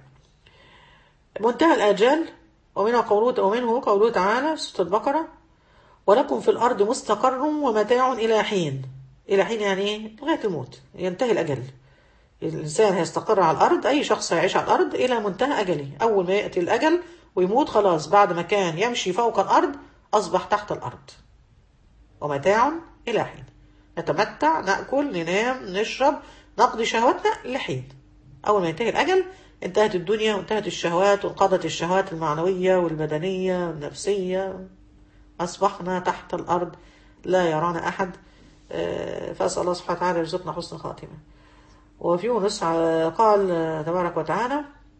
منتهى الآجال ومنها قوله ومنه قوله تعالى سورة البقرة ولكم في الأرض مستقر ومتاع إلى حين إلى حين يعني إيه؟ لغاية الموت ينتهي الأجل الإنسان هيستقر على الأرض أي شخص هيعيش على الأرض إلى منتهى أجله أول ما يأتي الأجل ويموت خلاص بعد ما كان يمشي فوق الأرض أصبح تحت الأرض ومتاع إلى حين نتمتع نأكل ننام نشرب نقضي شهواتنا لحين أول ما ينتهي الأجل انتهت الدنيا وانتهت الشهوات وانقضت الشهوات المعنوية والبدنية والنفسية أصبحنا تحت الأرض لا يرانا أحد آه، فأسأل الله سبحانه وتعالى يرزقنا حسن خاتمة وفي يونس ع- قال آه، تبارك وتعالى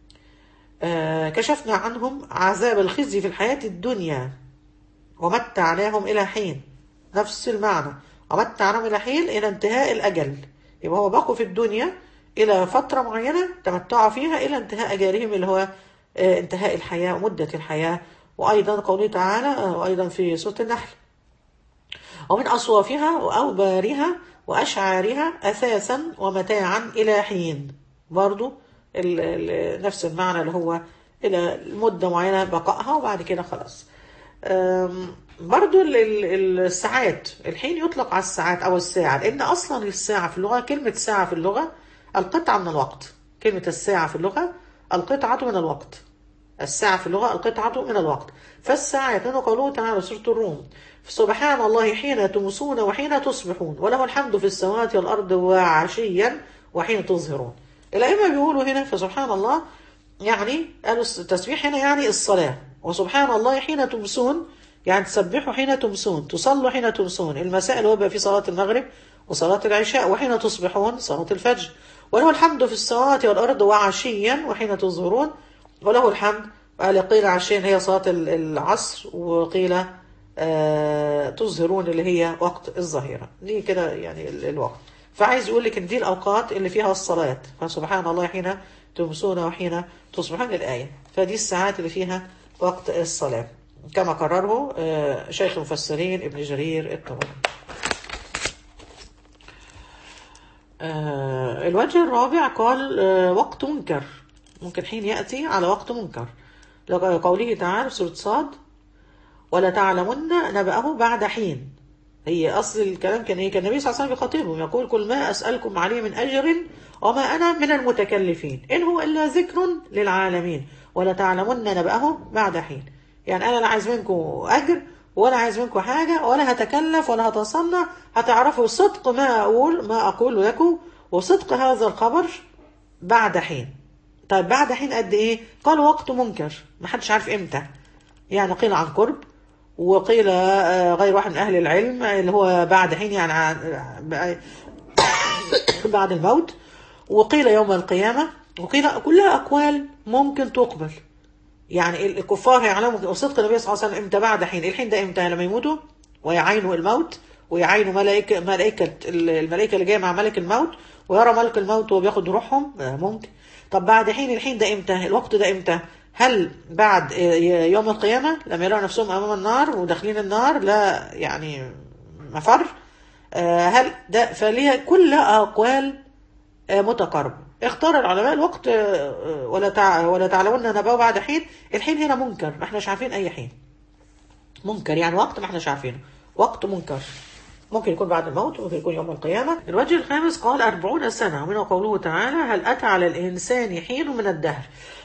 آه، كشفنا عنهم عذاب الخزي في الحياة الدنيا ومتعناهم إلى حين نفس المعنى ومتعناهم إلى حين إلى انتهاء الأجل يبقى هو بقوا في الدنيا إلى فترة معينة تمتعوا فيها إلى انتهاء أجالهم اللي هو آه، انتهاء الحياة ومدة الحياة وأيضا قوله تعالى آه، وأيضا في سورة النحل ومن أصوافها وأوبارها وأشعارها أثاثا ومتاعا إلى حين برضو ال- ال- نفس المعنى اللي هو إلى مدة معينة بقائها وبعد كده خلاص أم، برضو ال- ال- الساعات الحين يطلق على الساعات أو الساعة لأن أصلا الساعة في اللغة كلمة ساعة في اللغة القطعة من الوقت كلمة الساعة في اللغة القطعة من الوقت الساعة في اللغة القطعة من الوقت فالساعة يكون قوله تعالى سورة الروم سبحان الله حين تمسون وحين تصبحون وله الحمد في السماوات والأرض وعشيا وحين تظهرون الأئمة بيقولوا هنا فسبحان الله يعني قالوا التسبيح هنا يعني الصلاة وسبحان الله حين تمسون يعني تسبحوا حين تمسون تصلوا حين تمسون المساء اللي هو بقى في صلاة المغرب وصلاة العشاء وحين تصبحون صلاة الفجر وله الحمد في السماوات والأرض وعشيا وحين تظهرون وله الحمد قال قيل عشيا هي صلاة ال- العصر وقيل آه تظهرون اللي هي وقت الظهيرة دي كده يعني ال- الوقت فعايز يقول لك ان دي الاوقات اللي فيها الصلاة فسبحان الله حين تمسون وحين تصبحون الآية فدي الساعات اللي فيها وقت الصلاة كما قرره آه، شيخ المفسرين ابن جرير الطبري آه، الوجه الرابع قال آه، وقت منكر ممكن حين يأتي على وقت منكر لقوله تعالى في سورة صاد ولا تعلمن نبأه بعد حين هي أصل الكلام كان إيه كان النبي صلى الله عليه وسلم بيخاطبهم يقول كل ما أسألكم عليه من أجر وما أنا من المتكلفين إن هو إلا ذكر للعالمين ولا تعلمن نبأه بعد حين يعني أنا لا عايز منكم أجر ولا عايز منكم حاجة ولا هتكلف ولا هتصنع هتعرفوا صدق ما أقول ما أقول لكم وصدق هذا الخبر بعد حين طيب بعد حين قد إيه قال وقت منكر ما حدش عارف إمتى يعني قيل عن قرب وقيل آه، غير واحد من أهل العلم اللي هو بعد حين يعني عن- بعد الموت وقيل يوم القيامة وقيل كلها أقوال ممكن تقبل يعني الكفار هيعلموا صدق النبي صلى الله عليه وسلم امتى بعد حين الحين ده امتى لما يموتوا ويعينوا الموت ويعينوا ملائكة ملائكة الملائكة اللي جاية مع ملك الموت ويرى ملك الموت وهو بياخد روحهم آه، ممكن طب بعد حين الحين ده امتى الوقت ده امتى هل بعد آه، يوم القيامة لما يروا نفسهم أمام النار وداخلين النار لا يعني مفر آه، هل ده فليها كلها أقوال آه، متقاربة اختار العلماء الوقت آه، آه، ولا تع... ولا تعلمون نبأه بعد حين الحين هنا منكر ما احناش عارفين أي حين منكر يعني وقت ما احناش عارفينه وقت منكر ممكن يكون بعد الموت ممكن يكون يوم القيامة الوجه الخامس قال أربعون سنة ومنه قوله تعالى هل أتى على الإنسان حين من الدهر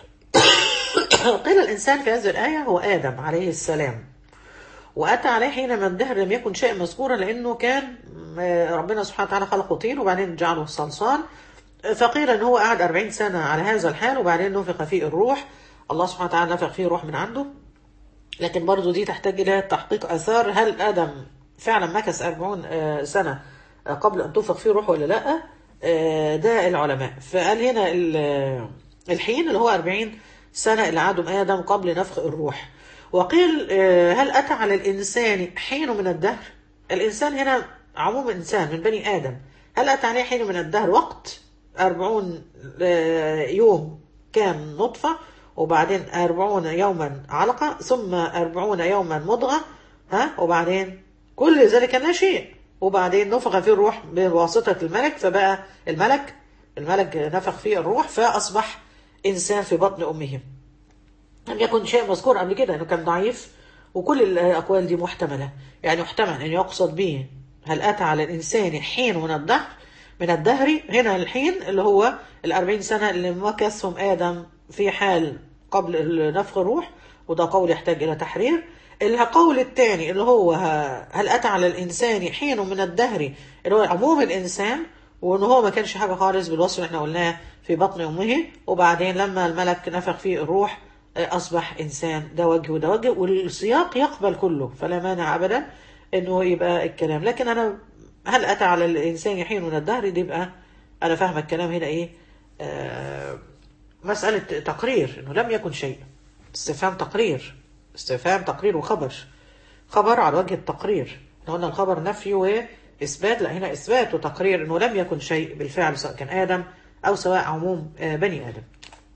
قيل الإنسان في هذه الآية هو آدم عليه السلام وأتى عليه حين من الدهر لم يكن شيء مذكورا لأنه كان آه، ربنا سبحانه وتعالى خلقه طين وبعدين جعله صلصال فقيل ان هو قعد 40 سنة على هذا الحال وبعدين نفخ فيه الروح الله سبحانه وتعالى نفخ فيه روح من عنده لكن برضو دي تحتاج إلى تحقيق أثار هل آدم فعلا مكث 40 آه، سنة آه، قبل أن تنفخ فيه روح ولا لا آه، ده العلماء فقال هنا ال- الحين اللي هو 40 سنة اللي عادهم آدم قبل نفخ الروح وقيل آه، هل أتى على الإنسان حين من الدهر الإنسان هنا عموم إنسان من بني آدم هل أتى عليه حين من الدهر وقت أربعون آه، يوم كان نطفة وبعدين أربعون يوما علقة ثم أربعون يوما مضغة ها وبعدين كل ذلك لا شيء وبعدين نفخ فيه الروح بواسطة الملك فبقى الملك الملك نفخ فيه الروح فأصبح إنسان في بطن أمه لم يكن شيء مذكور قبل كده انه كان ضعيف وكل الاقوال دي محتمله يعني يحتمل ان يقصد به هل اتى على الانسان حين من الدهر من الدهر هنا الحين اللي هو الأربعين سنه اللي مكثهم ادم في حال قبل نفخ الروح وده قول يحتاج الى تحرير القول الثاني اللي هو ه- هل اتى على الانسان حين من الدهر اللي هو عموم الانسان وان هو ما كانش حاجه خالص بالوصف اللي احنا قلناه في بطن امه وبعدين لما الملك نفخ فيه الروح أصبح إنسان ده وجه وده وجه والسياق يقبل كله فلا مانع أبدا إنه يبقى الكلام لكن أنا هل أتى على الإنسان حين من الدهر دي يبقى أنا فاهمة الكلام هنا إيه آه مسألة تقرير إنه لم يكن شيء استفهام تقرير استفهام تقرير وخبر خبر على وجه التقرير احنا قلنا الخبر نفي وإثبات لا هنا إثبات وتقرير إنه لم يكن شيء بالفعل سواء كان آدم أو سواء عموم آه بني آدم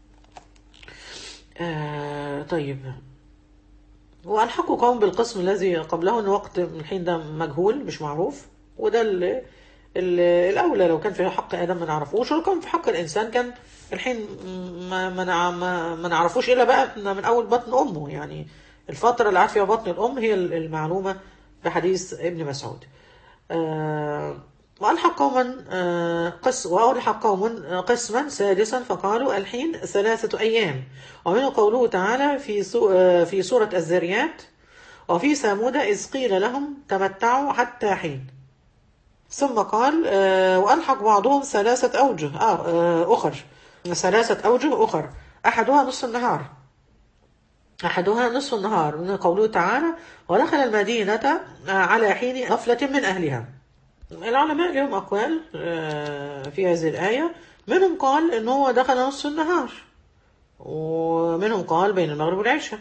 آه طيب وألحقوا قوم بالقسم الذي قبله أن وقت من الحين ده مجهول مش معروف وده ال ال الأولى لو كان في حق آدم ما نعرفوش ولو كان في حق الإنسان كان الحين ما ما نع- ما, ما نعرفوش إلا بقى من من أول بطن أمه يعني الفترة اللي قعد فيها بطن الأم هي المعلومة بحديث ابن مسعود آه وألحق قوما آه، قس وألحق قوم آه، قسما سادسا فقالوا الحين ثلاثة أيام ومنه قوله تعالى في سو آه، في سورة الذريات وفي ثمود إذ قيل لهم تمتعوا حتى حين ثم قال آه، وألحق بعضهم ثلاثة أوجه آه آه، أخر ثلاثة أوجه أخر أحدها نصف النهار أحدها نصف النهار من قوله تعالى ودخل المدينة على حين غفلة من أهلها العلماء لهم أقوال آه، في هذه الآية منهم قال إن هو دخل نصف النهار ومنهم قال بين المغرب والعشاء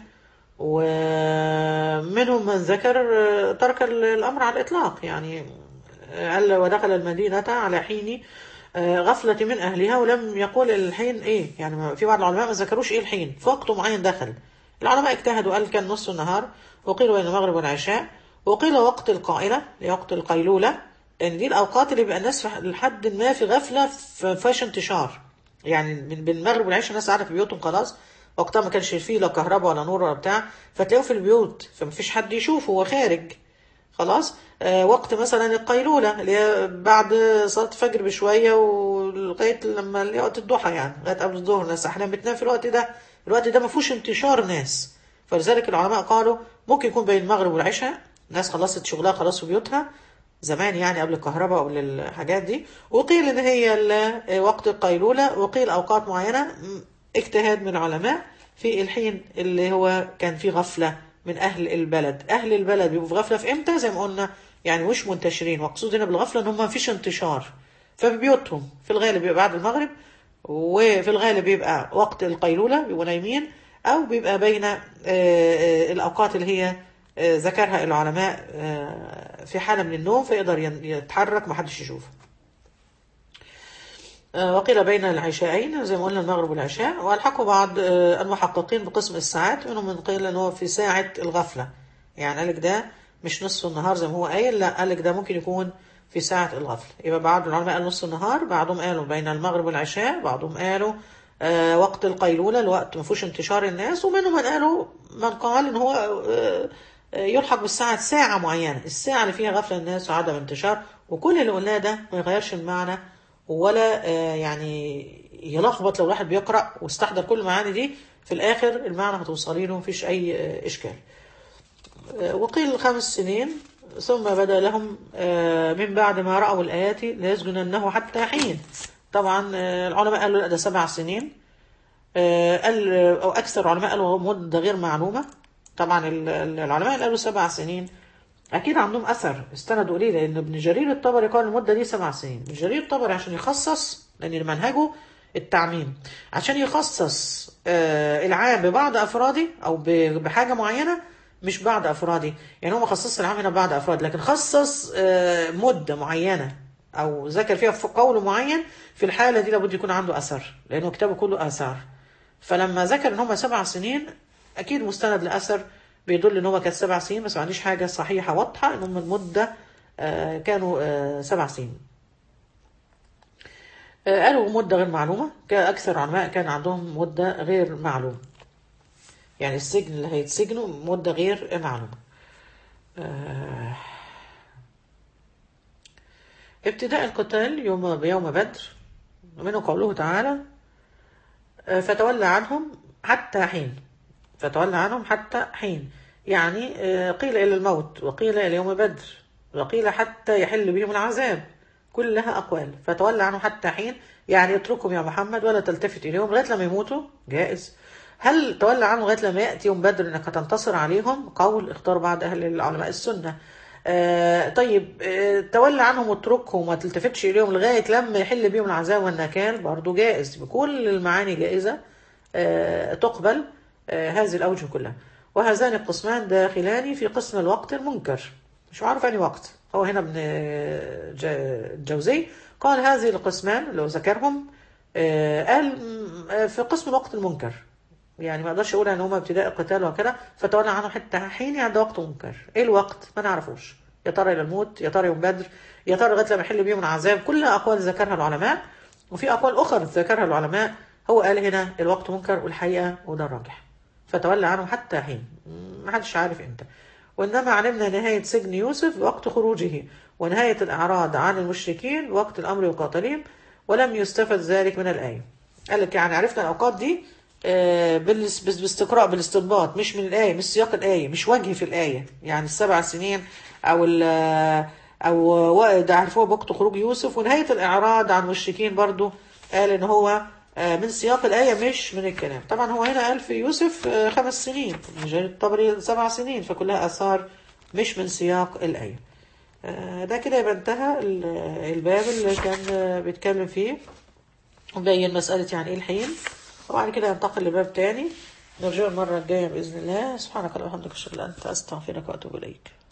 ومنهم من ذكر آه، ترك الأمر على الإطلاق يعني آه، قال ودخل المدينة على حين آه، غفلة من أهلها ولم يقول الحين إيه يعني ما- في بعض العلماء ما ذكروش إيه الحين في وقت معين دخل العلماء اجتهدوا قال كان نصف النهار وقيل بين المغرب والعشاء وقيل وقت القائلة وقت القيلولة لأن دي الأوقات اللي بيبقى الناس في- لحد ما في غفلة ف- فيهاش انتشار يعني من بين المغرب والعشاء الناس قاعده في بيوتهم خلاص وقتها ما كانش فيه لا كهرباء ولا نور ولا بتاع فتلاقوه في البيوت فمفيش حد يشوفه هو خارج خلاص آه وقت مثلا القيلوله اللي هي بعد صلاه الفجر بشويه ولغايه لما اللي هي وقت الضحى يعني لغايه قبل الظهر الناس احيانا بتنام في الوقت ده الوقت ده ما فيهوش انتشار ناس فلذلك العلماء قالوا ممكن يكون بين المغرب والعشاء الناس خلصت شغلها خلاص في بيوتها زمان يعني قبل الكهرباء وقبل الحاجات دي وقيل ان هي ال- وقت القيلولة وقيل اوقات معينة م- اجتهاد من العلماء في الحين اللي هو كان فيه غفلة من اهل البلد اهل البلد بيبقوا في غفلة في امتى زي ما قلنا يعني مش منتشرين مقصود هنا بالغفلة ان هم ما فيش انتشار ففي بيوتهم في الغالب بيبقى بعد المغرب وفي الغالب بيبقى وقت القيلولة بيبقوا نايمين أو بيبقى بين آه، آه، الأوقات اللي هي آه، ذكرها العلماء آه، في حالة من النوم فيقدر ين- يتحرك محدش يشوفه آه، وقيل بين العشاءين زي ما قلنا المغرب والعشاء والحقوا بعض آه، المحققين بقسم الساعات منهم من قيل ان هو في ساعة الغفلة يعني قالك ده مش نصف النهار زي ما هو قايل لا قالك ده ممكن يكون في ساعة الغفلة يبقى بعض العلماء قال نصف النهار بعضهم قالوا بين المغرب والعشاء بعضهم قالوا آه، وقت القيلولة الوقت ما فيهوش انتشار الناس ومنهم من قالوا من قال ان هو آه، آه، يلحق بالساعة ساعة معينة الساعة اللي فيها غفلة الناس وعدم انتشار وكل اللي قلناه ده ما يغيرش المعنى ولا آه، يعني يلخبط لو الواحد بيقرأ واستحضر كل المعاني دي في الآخر المعنى هتوصلي له مفيش أي آه، إشكال آه، وقيل خمس سنين ثم بدا لهم آه، من بعد ما رأوا الآيات ليسجننه حتى حين طبعا آه، العلماء قالوا لا ده سبع سنين آه، قال أو أكثر العلماء قالوا مدة غير معلومة طبعا ال- ال- العلماء اللي قالوا سبع سنين أكيد عندهم أثر استندوا إليه لأن ابن جرير الطبري قال المدة دي سبع سنين ابن جرير الطبري عشان يخصص لأن منهجه التعميم عشان يخصص آه، العام ببعض أفراده أو ب- بحاجة معينة مش بعض أفراده يعني هو ما خصصش العام هنا ببعض أفراد لكن خصص آه، مدة معينة أو ذكر فيها في قول معين في الحالة دي لابد يكون عنده أثر لأنه كتابه كله آثار فلما ذكر ان هم سبع سنين اكيد مستند لاثر بيدل ان هم كانت سبع سنين بس ما عنديش حاجه صحيحه واضحه ان هم المده آه، كانوا آه، سبع سنين آه، قالوا مده غير معلومه كان اكثر علماء كان عندهم مده غير معلومه يعني السجن اللي هيتسجنوا مده غير معلومه آه، ابتداء القتال يوم يوم بدر منه قوله تعالى فتولى عنهم حتى حين فتولى عنهم حتى حين يعني آه، قيل إلى الموت وقيل إلى يوم بدر وقيل حتى يحل بهم العذاب كلها أقوال فتولى عنهم حتى حين يعني اتركهم يا محمد ولا تلتفت إليهم لغاية لما يموتوا جائز هل تولى عنهم لغاية لما يأتي يوم بدر إنك هتنتصر عليهم قول اختار بعض أهل العلماء السنة آه طيب آه تولى عنهم واتركهم وما تلتفتش إليهم لغاية لما يحل بهم العذاب والنكال برضو جائز بكل المعاني جائزة آه تقبل آه هذه الأوجه كلها وهذان القسمان داخلان في قسم الوقت المنكر مش عارف أني وقت هو هنا ابن ج- الجوزي قال هذه القسمان لو ذكرهم آه قال م- آه، في قسم الوقت المنكر يعني ما اقدرش اقول ان هم ابتداء القتال وكده فتولى عنهم حتى حين يعني ده وقت منكر ايه الوقت ما نعرفوش يا ترى الى الموت يا ترى يوم بدر يا ترى لغايه لما يحل بيهم العذاب كلها اقوال ذكرها العلماء وفي اقوال اخرى ذكرها العلماء هو قال هنا الوقت منكر والحقيقه وده الراجح فتولى عنهم حتى حين ما حدش عارف امتى وانما علمنا نهايه سجن يوسف وقت خروجه ونهايه الاعراض عن المشركين وقت الامر يقاتلهم ولم يستفد ذلك من الايه قال لك يعني عرفنا الاوقات دي آه، بالاس- بس- باستقراء بالاستنباط مش من الآية مش سياق الآية مش وجه في الآية يعني السبع سنين أو ال أو و- ده عرفوه بوقت خروج يوسف ونهاية الإعراض عن المشركين برضو قال إن هو آه، من سياق الآية مش من الكلام طبعا هو هنا قال في يوسف آه، خمس سنين جرير الطبري سبع سنين فكلها آثار مش من سياق الآية آه، ده كده يبقى انتهى ال- الباب اللي كان آه، بيتكلم فيه وبين مسألة يعني ايه الحين وبعد كده ينتقل لباب تاني نرجع المرة الجاية بإذن الله سبحانك اللهم وبحمدك أشهد أن لا إله إلا أنت أستغفرك وأتوب إليك